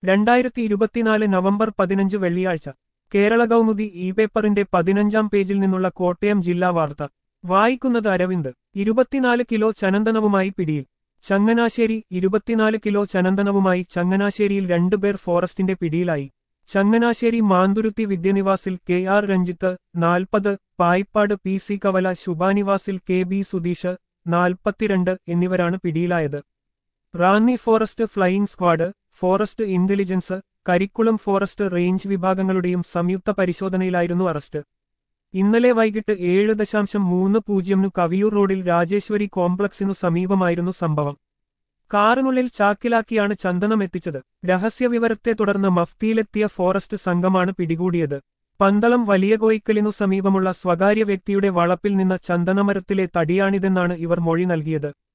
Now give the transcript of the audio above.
രണ്ടായിരത്തി ഇരുപത്തിനാല് നവംബർ പതിനഞ്ച് വെള്ളിയാഴ്ച കേരള കൗമുദി ഇ പേപ്പറിന്റെ പതിനഞ്ചാം പേജിൽ നിന്നുള്ള കോട്ടയം ജില്ലാ വാർത്ത വായിക്കുന്നത് അരവിന്ദ് ഇരുപത്തിനാല് കിലോ ചനന്തനവുമായി പിടിയിൽ ചങ്ങനാശ്ശേരി ഇരുപത്തിനാല് കിലോ ചനന്തനവുമായി ചങ്ങനാശ്ശേരിയിൽ രണ്ടുപേർ ഫോറസ്റ്റിന്റെ പിടിയിലായി ചങ്ങനാശ്ശേരി മാന്തുരുത്തി വിദ്യനിവാസിൽ കെ ആർ രഞ്ജിത്ത് നാൽപ്പത് പായിപ്പാട് പി സി കവല ശുഭാനിവാസിൽ കെ ബി സുധീഷ് നാൽപ്പത്തിരണ്ട് എന്നിവരാണ് പിടിയിലായത് Ranni forest flying squad forest intelligence Karikkulam forest range വിഭാഗങ്ങളുടെയും സംയുക്ത പരിശോധനയിലായിരുന്നു അറസ്റ്റ് ഇന്നലെ വൈകിട്ട് ഏഴ് ദശാംശം മൂന്ന് പൂജ്യമിനു കവിയൂർ റോഡിൽ രാജേശ്വരി കോംപ്ലക്സിനു സമീപമായിരുന്നു സംഭവം കാറിനുള്ളിൽ ചാക്കിലാക്കിയാണ് ചന്ദനം എത്തിച്ചത് രഹസ്യവിവരത്തെ തുടർന്ന് മഫ്തിയിലെത്തിയ ഫോറസ്റ്റ് സംഘമാണ് പിടികൂടിയത് പന്തളം വലിയ കോയിക്കലിനു സമീപമുള്ള സ്വകാര്യ വ്യക്തിയുടെ വളപ്പിൽ നിന്ന ചന്ദനമരത്തിലെ തടിയാണിതെന്നാണ് ഇവർ മൊഴി നൽകിയത്